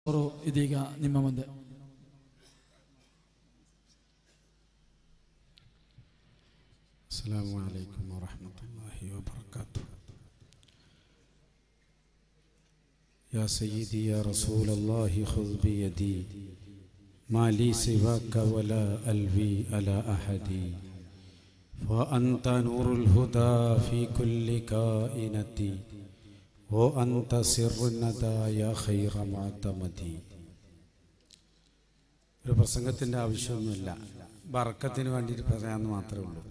ಅವರು ಇದೀಗ ನಿಮ್ಮ ಮುಂದೆ السلام عليكم ورحمة الله وبركاته يا سيدي يا رسول الله خذ بيدي ما لي سواك ولا ألوي على أحد وأنت نور الهدى في كل كائنتي وأنت سر الندى يا خير معتمدي ഒരു പ്രസംഗത്തിൻ്റെ ആവശ്യമൊന്നുമില്ല ബർക്കത്തിന് വേണ്ടിയിട്ട് പറയാമെന്ന് മാത്രമേ ഉള്ളൂ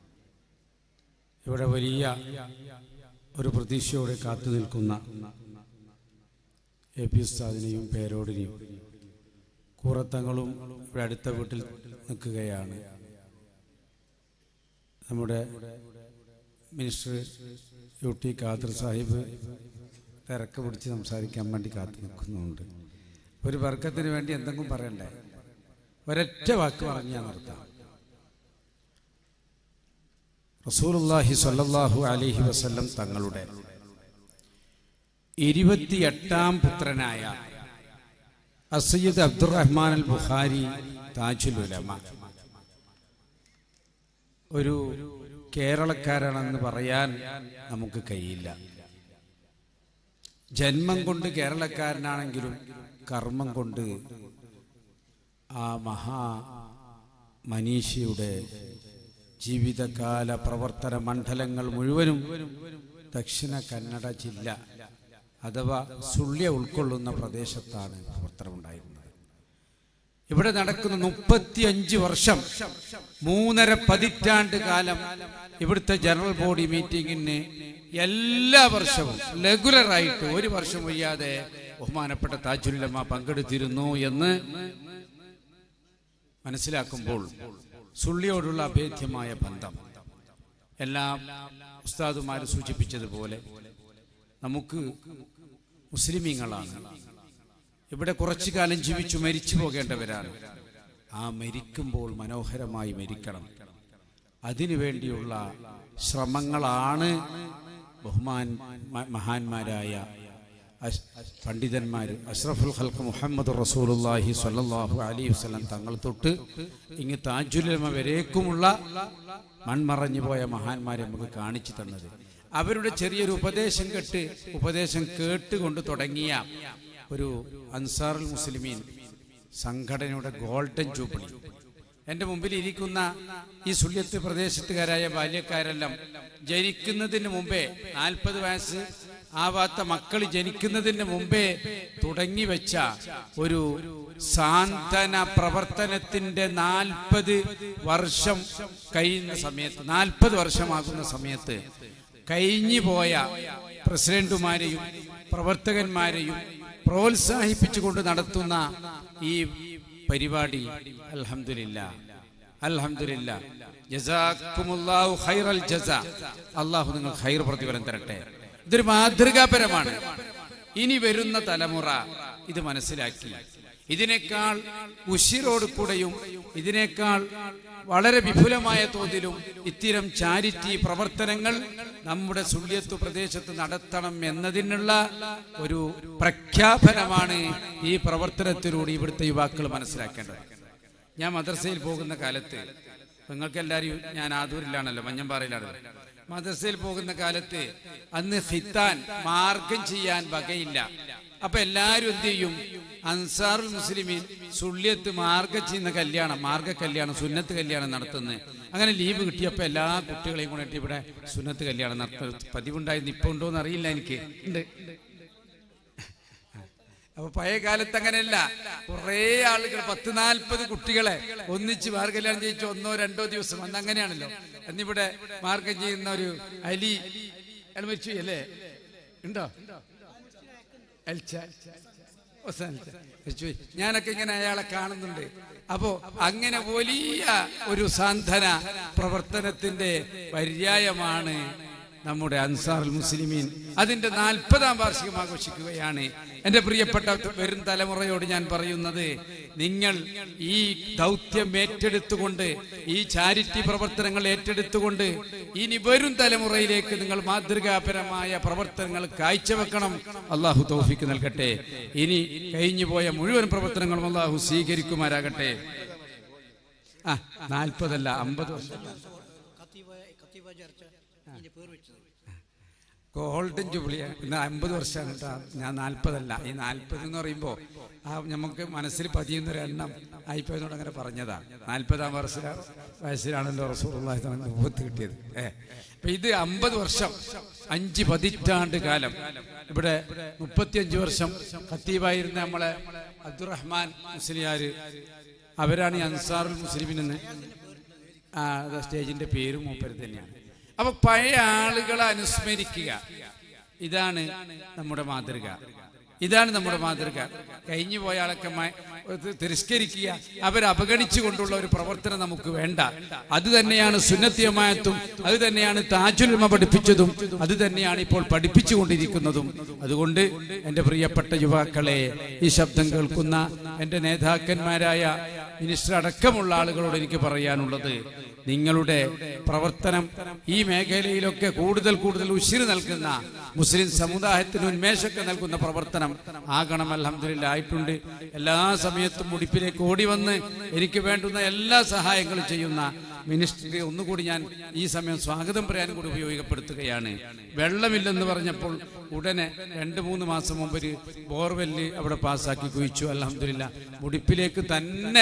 ഇവിടെ വലിയ ഒരു പ്രതീക്ഷയോടെ കാത്തു നിൽക്കുന്ന എ പി ഉസ്താദിനെയും പേരോടിനെയും കൂറത്തങ്ങളും ഇവിടെ അടുത്ത വീട്ടിൽ നിൽക്കുകയാണ് നമ്മുടെ minister U T Khader Sahib തിരക്ക് പിടിച്ച് സംസാരിക്കാൻ വേണ്ടി കാത്തു നിൽക്കുന്നുണ്ട് ഒരു വർക്കത്തിന് വേണ്ടി എന്തെങ്കിലും പറയണ്ടേ ഒരൊറ്റ വാക്ക് പറഞ്ഞ് ഞാൻ നിർത്താം റസൂലുള്ളാഹി സ്വല്ലല്ലാഹു അലൈഹി വസല്ലം തങ്ങളുടെ ഇരുപത്തിയെട്ടാം പുത്രനായ അസയ്യദ് അബ്ദുറഹ്മാൻ അൽ ബുഖാരി താജുൽ ഉലമ ഒരു കേരളക്കാരാണെന്ന് പറയാൻ നമുക്ക് കഴിയില്ല ജന്മം കൊണ്ട് കേരളക്കാരനാണെങ്കിലും കർമ്മം കൊണ്ട് ആ മഹാ മനീഷിയുടെ ജീവിതകാല പ്രവർത്തന മണ്ഡലങ്ങൾ മുഴുവനും ദക്ഷിണ കന്നഡ ജില്ല അഥവാ സുള്ളിയ ഉൾക്കൊള്ളുന്ന പ്രദേശത്താണ് പ്രവർത്തനമുണ്ടായിരുന്നത് ഇവിടെ നടക്കുന്ന മുപ്പത്തിയഞ്ച് വർഷം മൂന്നര പതിറ്റാണ്ട് കാലം ഇവിടുത്തെ ജനറൽ ബോഡി മീറ്റിംഗിന് എല്ലാ വർഷവും റെഗുലറായിട്ട് ഒരു വർഷം ഒഴിയാതെ ബഹുമാനപ്പെട്ട താജുല്ലമ്മ പങ്കെടുത്തിരുന്നു എന്ന് മനസ്സിലാക്കുമ്പോൾ സുള്ളിയോടുള്ള അഭേദ്യമായ ബന്ധം എല്ലാം ഉസ്താദുമാർ സൂചിപ്പിച്ചതുപോലെ നമുക്ക് മുസ്ലിമീങ്ങളാണ് ഇവിടെ കുറച്ചു കാലം ജീവിച്ചു മരിച്ചു പോകേണ്ടവരാണ് ആ മരിക്കുമ്പോൾ മനോഹരമായി മരിക്കണം അതിനുവേണ്ടിയുള്ള ശ്രമങ്ങളാണ് ബഹുമാൻ മ- മഹാന്മാരായ അഷ്- പണ്ഡിതന്മാർ അഷ്റഫുൽ ഖൽക്ക് മുഹമ്മദ് റസൂലുള്ളാഹി സ്വല്ലല്ലാഹു അലൈഹി വസല്ലം തങ്ങൾ തൊട്ട് ഇങ്ങ് താജുലമ വരേക്കുമുള്ള മൺമറഞ്ഞു പോയ മഹാന്മാരെ നമുക്ക് കാണിച്ചു തന്നത് അവരുടെ ചെറിയൊരു ഉപദേശം കേട്ട് ഉപദേശം കേട്ടുകൊണ്ട് തുടങ്ങിയ ഒരു അൻസാറുൽ മുസ്ലിമീൻ സംഘടനയുടെ ഗോൾഡൻ ജൂബിലി എന്റെ മുമ്പിൽ ഇരിക്കുന്ന ഈ സുല്യത്ത് പ്രദേശത്തുകാരായ ബാല്യക്കാരെല്ലാം ജനിക്കുന്നതിന് മുമ്പേ നാൽപ്പത് വയസ്സ് ആവാത്ത മക്കൾ ജനിക്കുന്നതിന് മുമ്പേ തുടങ്ങി വെച്ച ഒരു സാന്ത്വന പ്രവർത്തനത്തിന്റെ നാൽപ്പത് വർഷം കഴിയുന്ന സമയത്ത് നാൽപ്പത് വർഷമാകുന്ന സമയത്ത് കഴിഞ്ഞു പോയ പ്രസിഡന്റുമാരെയും പ്രവർത്തകന്മാരെയും പ്രോത്സാഹിപ്പിച്ചുകൊണ്ട് നടത്തുന്ന ഈ പരിപാടി അൽഹംദുലില്ല അൽഹംദുലില്ല ജസാക്കുമുല്ലാഹു ഖൈറൽ ജസ അള്ളാഹു നിങ്ങൾ ഖൈർ പ്രതിഫലം തരട്ടെ ഇതൊരു മാതൃകാപരമാണ് ഇനി വരുന്ന തലമുറ ഇത് മനസ്സിലാക്കി ഇതിനേക്കാൾ ഉശിരോട് കൂടെയും ഇതിനേക്കാൾ വളരെ വിപുലമായ തോതിലും ഇത്തരം ചാരിറ്റി പ്രവർത്തനങ്ങൾ നമ്മുടെ സുള്യത്തു പ്രദേശത്ത് നടത്തണം എന്നതിനുള്ള ഒരു പ്രഖ്യാപനമാണ് ഈ പ്രവർത്തനത്തിലൂടെ ഇവിടുത്തെ യുവാക്കൾ മനസ്സിലാക്കേണ്ടത് ഞാൻ മദ്രസയിൽ പോകുന്ന കാലത്ത് നിങ്ങൾക്ക് എല്ലാവരും ഞാൻ ആദൂരിലാണല്ലോ മഞ്ഞമ്പാറയിലാണല്ലോ മദ്രസയിൽ പോകുന്ന കാലത്ത് അന്ന് ഹിത്താൻ മാർഗം ചെയ്യാൻ വകയില്ല അപ്പൊ എല്ലാരും എന്ത് ചെയ്യും അൻസാറുൽ മുസ്ലിമീൻ സുള്ളിയത്ത് മാർഗ ചെയ്യുന്ന കല്യാണം മാർഗ കല്യാണം സുന്നത്ത് കല്യാണം നടത്തുന്നത് അങ്ങനെ ലീവ് കിട്ടിയപ്പോ എല്ലാ കുട്ടികളെയും കൂടെ ഇവിടെ സുന്നത്ത് കല്യാണം നടത്തുന്ന പതിവുണ്ടായിരുന്നു ഇപ്പൊ ഉണ്ടോ എന്ന് അറിയില്ല എനിക്ക് ഉണ്ട് അപ്പൊ പഴയ കാലത്ത് അങ്ങനെയല്ല കുറെ ആളുകൾ പത്ത് നാൽപ്പത് കുട്ടികളെ ഒന്നിച്ച് മാർഗല്യാണം ചെയ്യിച്ച് ഒന്നോ രണ്ടോ ദിവസം അന്ന് അങ്ങനെയാണല്ലോ അന്നിവിടെ മാർഗം ചെയ്യുന്ന ഒരു അലി അയാൾ മരിച്ചു അല്ലേ ഉണ്ടോ അൽച്ച. ഹുസൈൻ അൽച്ച. മരിച്ചുപോയി. ഞാനൊക്കെ ഇങ്ങനെ അയാളെ കാണുന്നുണ്ട് അപ്പോ അങ്ങനെ വലിയ ഒരു സാന്ത്വന പ്രവർത്തനത്തിന്റെ പര്യായമാണ് നമ്മുടെ അൻസാറുൽ മുസ്ലിമീൻ അതിന്റെ നാൽപ്പതാം വാർഷികം ആഘോഷിക്കുകയാണ് എന്റെ പ്രിയപ്പെട്ട വരും തലമുറയോട് ഞാൻ പറയുന്നത് നിങ്ങൾ ഈ ദൗത്യം ഏറ്റെടുത്തുകൊണ്ട് ഈ ചാരിറ്റി പ്രവർത്തനങ്ങൾ ഏറ്റെടുത്തുകൊണ്ട് ഇനി വരും തലമുറയിലേക്ക് നിങ്ങൾ മാതൃകാപരമായ പ്രവർത്തനങ്ങൾ കാഴ്ചവെക്കണം അള്ളാഹു തൗഫിക്ക് നൽകട്ടെ ഇനി കഴിഞ്ഞു പോയ മുഴുവൻ പ്രവർത്തനങ്ങളും അള്ളാഹു സ്വീകരിക്കുമാരാകട്ടെ ആ നാൽപ്പതല്ല അമ്പത് വർഷം കത്തീവ കത്തീവ ചർച്ച ഇതിന്റെ പേർ വെച്ചത് ഗോൾഡൻ ജൂബിലി ഇന്ന് അമ്പത് വർഷമാണ് കേട്ടോ ഞാൻ നാൽപ്പതല്ല ഈ നാൽപ്പത് എന്ന് പറയുമ്പോൾ ആ നമുക്ക് മനസ്സിൽ പതിയുന്ന ഒരു എണ്ണം ആയിപ്പോയതുകൊണ്ട് അങ്ങനെ പറഞ്ഞതാ നാൽപ്പതാം വർഷ വയസ്സിലാണല്ലോ റസൂർല്ലാഹി മുഖത്ത് കിട്ടിയത് ഏ അപ്പൊ ഇത് അമ്പത് വർഷം അഞ്ച് പതിറ്റാണ്ട് കാലം ഇവിടെ മുപ്പത്തിയഞ്ച് വർഷം ഖത്തീബായിരുന്ന നമ്മളെ അബ്ദുറഹ്മാൻ മുസ്ലിയാര് അവരാണ് ഈ അൻസാറുൽ മുസ്ലിമിനെന്ന് ആ അത് സ്റ്റേജിന്റെ പേരും മൂപ്പര് തന്നെയാണ് അപ്പൊ പഴയ ആളുകളെ അനുസ്മരിക്കുക ഇതാണ് നമ്മുടെ മാതൃക ഇതാണ് നമ്മുടെ മാതൃക കഴിഞ്ഞു പോയ ആളൊക്കെ മ- ഇത് തിരസ്കരിക്കുക അവരെ അവഗണിച്ചു കൊണ്ടുള്ള ഒരു പ്രവർത്തനം നമുക്ക് വേണ്ട അത് തന്നെയാണ് സുന്നത്തിയമായത്തും അത് തന്നെയാണ് താജുൽമ പഠിപ്പിച്ചതും അത് തന്നെയാണ് ഇപ്പോൾ പഠിപ്പിച്ചുകൊണ്ടിരിക്കുന്നതും അതുകൊണ്ട് എൻ്റെ പ്രിയപ്പെട്ട യുവാക്കളെ ഈ ശബ്ദം കേൾക്കുന്ന എൻ്റെ നേതാക്കന്മാരായ മിനിസ്റ്റർ അടക്കമുള്ള ആളുകളോട് എനിക്ക് പറയാനുള്ളത് നിങ്ങളുടെ പ്രവർത്തനം ഈ മേഖലയിലൊക്കെ കൂടുതൽ കൂടുതൽ ഉശിര് നൽകുന്ന മുസ്ലിം സമുദായത്തിന് ഉന്മേഷമൊക്കെ നൽകുന്ന പ്രവർത്തനം ആകണം അലഹമില്ല ആയിട്ടുണ്ട് എല്ലാ സമയത്തും മുടിപ്പിലേക്ക് ഓടി വന്ന് എനിക്ക് വേണ്ടുന്ന എല്ലാ സഹായങ്ങളും ചെയ്യുന്ന മിനിസ്റ്ററെ ഒന്നുകൂടി ഞാൻ ഈ സമയം സ്വാഗതം പറയാൻ കൂടി ഉപയോഗപ്പെടുത്തുകയാണ് വെള്ളമില്ലെന്ന് പറഞ്ഞപ്പോൾ ഉടനെ രണ്ട് മൂന്ന് മാസം മുമ്പ് ഒരു ബോർവെല്ല് അവിടെ പാസ്സാക്കി കുഴിച്ചു അലഹമില്ല മുടിപ്പിലേക്ക് തന്നെ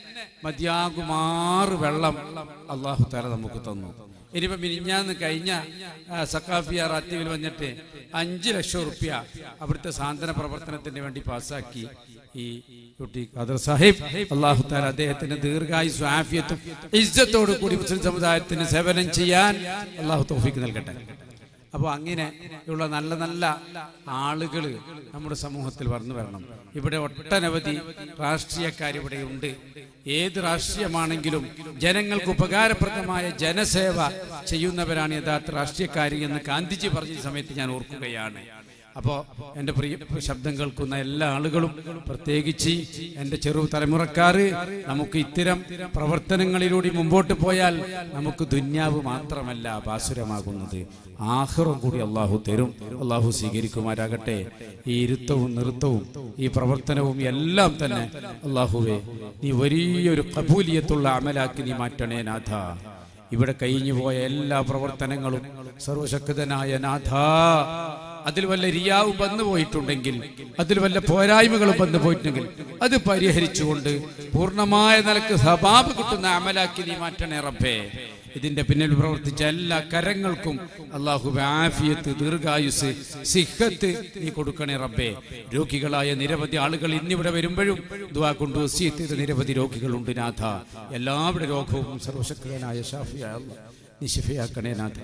മതിയാകുമാറ് വെള്ളം അള്ളാഹു താല നമുക്ക് തന്നു ഇനിയിപ്പം മിനിഞ്ഞാന്ന് കഴിഞ്ഞ ആ, സക്കാഫിയ റാത്തീവിൽ വന്നിട്ട് അഞ്ച് ലക്ഷം റുപ്യ അവിടുത്തെ സാന്ത്വന പ്രവർത്തനത്തിന് വേണ്ടി പാസ്സാക്കി ഈ കുട്ടി ഖാദർ സാഹിബ് അള്ളാഹു താല അദ്ദേഹത്തിന് ദീർഘായുസ് ആഫിയത്തും ഇജ്ജത്തോടു കൂടി മുസ്ലിം സമുദായത്തിന് സേവനം ചെയ്യാൻ അള്ളാഹു തോഫിക്ക് നൽകട്ടെ അപ്പോൾ അങ്ങനെ ഉള്ള നല്ല നല്ല ആളുകൾ നമ്മുടെ സമൂഹത്തിൽ വളർന്നു വരണം ഇവിടെ ഒട്ടനവധി രാഷ്ട്രീയക്കാർ ഇവിടെ ഉണ്ട് ഏത് രാഷ്ട്രീയമാണെങ്കിലും ജനങ്ങൾക്ക് ഉപകാരപ്രദമായ ജനസേവ ചെയ്യുന്നവരാണ് യഥാർത്ഥ രാഷ്ട്രീയക്കാർ എന്ന് ഗാന്ധിജി പറഞ്ഞ സമയത്ത് ഞാൻ ഓർക്കുകയാണ് അപ്പോൾ എൻ്റെ പ്രിയ ശബ്ദം കേൾക്കുന്ന എല്ലാ ആളുകളും പ്രത്യേകിച്ച് എൻ്റെ ചെറു തലമുറക്കാർ നമുക്ക് ഇത്തരം പ്രവർത്തനങ്ങളിലൂടെ മുമ്പോട്ട് പോയാൽ നമുക്ക് ദുന്യാവ് മാത്രമല്ല ബാസുരമാകുന്നത് ആഹ്റം കൂടി അള്ളാഹു തരും അള്ളാഹു സ്വീകരിക്കുമാരാകട്ടെ ഈ ഇരുത്തവും നൃത്തവും ഈ പ്രവർത്തനവും എല്ലാം തന്നെ അള്ളാഹുവെ നീ വലിയൊരു കബൂലിയത്തുള്ള അമലാക്കി നീ മാറ്റണേ നാഥ ഇവിടെ കഴിഞ്ഞു പോയ എല്ലാ പ്രവർത്തനങ്ങളും സർവശക്തനായ നാഥ അതിൽ വല്ല റിയാവും വന്നു പോയിട്ടുണ്ടെങ്കിൽ അതിൽ വല്ല പോരായ്മകളും വന്നു പോയിട്ടുണ്ടെങ്കിൽ അത് പരിഹരിച്ചുകൊണ്ട് പൂർണ്ണമായ നിലക്ക് സബാബ് കിട്ടുന്ന അമലാക്കി നീ മാറ്റണേ റബ്ബേ ഇതിന്റെ പിന്നിൽ പ്രവർത്തിച്ച എല്ലാ കരങ്ങൾക്കും അള്ളാഹു ആഫിയത്ത് ദീർഘായുസ് സിഹത്ത് നീ കൊടുക്കണേ റബ്ബേ രോഗികളായ നിരവധി ആളുകൾ ഇന്നിവിടെ വരുമ്പോഴും ദുവാ കൊണ്ട് വസീത്ത് ചെയ്ത നിരവധി രോഗികളുണ്ട് നാഥ എല്ലാവരുടെ രോഗവും സർവശക്തനായ ഷാഫിയായ അല്ലാഹ് നീ ശിഫയാക്കണേ നാഥ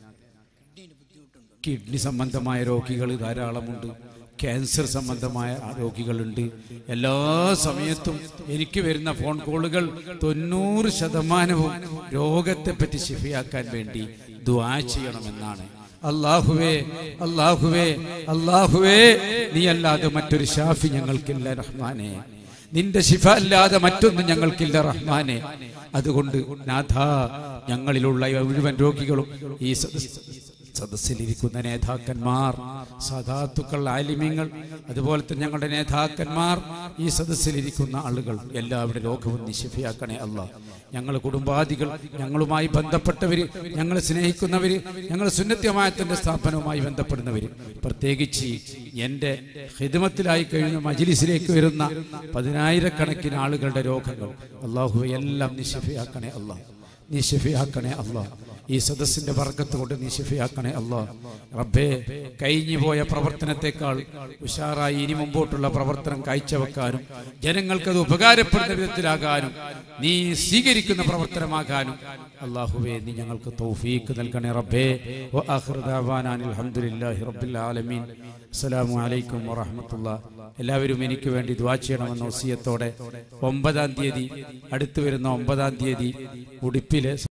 കിഡ്നി സംബന്ധമായ രോഗികൾ ധാരാളമുണ്ട് ക്യാൻസർ സംബന്ധമായ രോഗികളുണ്ട് എല്ലാ സമയത്തും എനിക്ക് വരുന്ന ഫോൺ കോളുകൾ തൊണ്ണൂറ് ശതമാനവും രോഗത്തെപ്പറ്റി ശിഫിയാക്കാൻ വേണ്ടി ദുആ ചെയ്യണമെന്നാണ് അള്ളാഹുവേ അള്ളാഹുവേ അള്ളാഹുവേ നീ അല്ലാതെ മറ്റൊരു ഷാഫി ഞങ്ങൾക്കില്ല റഹ്മാനെ നിന്റെ ശിഫ അല്ലാതെ മറ്റൊന്നും ഞങ്ങൾക്കില്ല റഹ്മാനെ അതുകൊണ്ട് നാഥ ഞങ്ങളിലുള്ള ഈ മുഴുവൻ രോഗികളും ഈ സദസ് സദസ്സിലിരിക്കുന്ന നേതാക്കന്മാർ സദാത്തുക്കൾ ആലിമ്യങ്ങൾ അതുപോലെ തന്നെ ഞങ്ങളുടെ നേതാക്കന്മാർ ഈ സദസ്സിലിരിക്കുന്ന ആളുകൾ എല്ലാവരുടെ രോഗവും നിശിഫിയാക്കണേ അല്ല ഞങ്ങൾ കുടുംബാദികൾ ഞങ്ങളുമായി ബന്ധപ്പെട്ടവര് ഞങ്ങൾ സ്നേഹിക്കുന്നവര് ഞങ്ങൾ സുന്നത്യമായത്തിന്റെ സ്ഥാപനവുമായി ബന്ധപ്പെടുന്നവര് പ്രത്യേകിച്ച് എൻ്റെ ഹിദമത്തിലായി കഴിയുന്ന മജിലിസിലേക്ക് വരുന്ന പതിനായിരക്കണക്കിന് ആളുകളുടെ രോഗങ്ങൾ അള്ളാഹു എല്ലാം നിശിഫിയാക്കണേ അള്ളാഹ് നീ ഷെഫിയാക്കണേ അല്ലാ ഈ സദസ്സിന്റെ വർഗത്ത് കൊണ്ട് നീ ഷെഫിയാക്കണേ അല്ലാ റബ്ബേ കഴിഞ്ഞു പോയ പ്രവർത്തനത്തെക്കാൾ ഉഷാറായി ഇനി മുമ്പോട്ടുള്ള പ്രവർത്തനം കാഴ്ചവെക്കാനും ജനങ്ങൾക്കത് ഉപകാരപ്പെടുന്ന വിധത്തിലാകാനും നീ സ്വീകരിക്കുന്ന പ്രവർത്തനമാകാനും അള്ളാഹുവേ നീ ഞങ്ങൾക്ക് തൗഫീക്ക് നൽകണേ റബ്ബേ വ ആഖിറു ദഅവാനാ അൽഹംദുലില്ലാഹി റബ്ബിൽ ആലമീൻ അസ്സലാമു അലൈക്കും വറഹ്മത്തുള്ളാ എല്ലാവരും എനിക്ക് വേണ്ടി ദ്വാ ചെയ്യണമെന്ന വസിയത്തോടെ ഒമ്പതാം തീയതി അടുത്തു വരുന്ന ഒമ്പതാം തീയതി ഉടുപ്പിലെ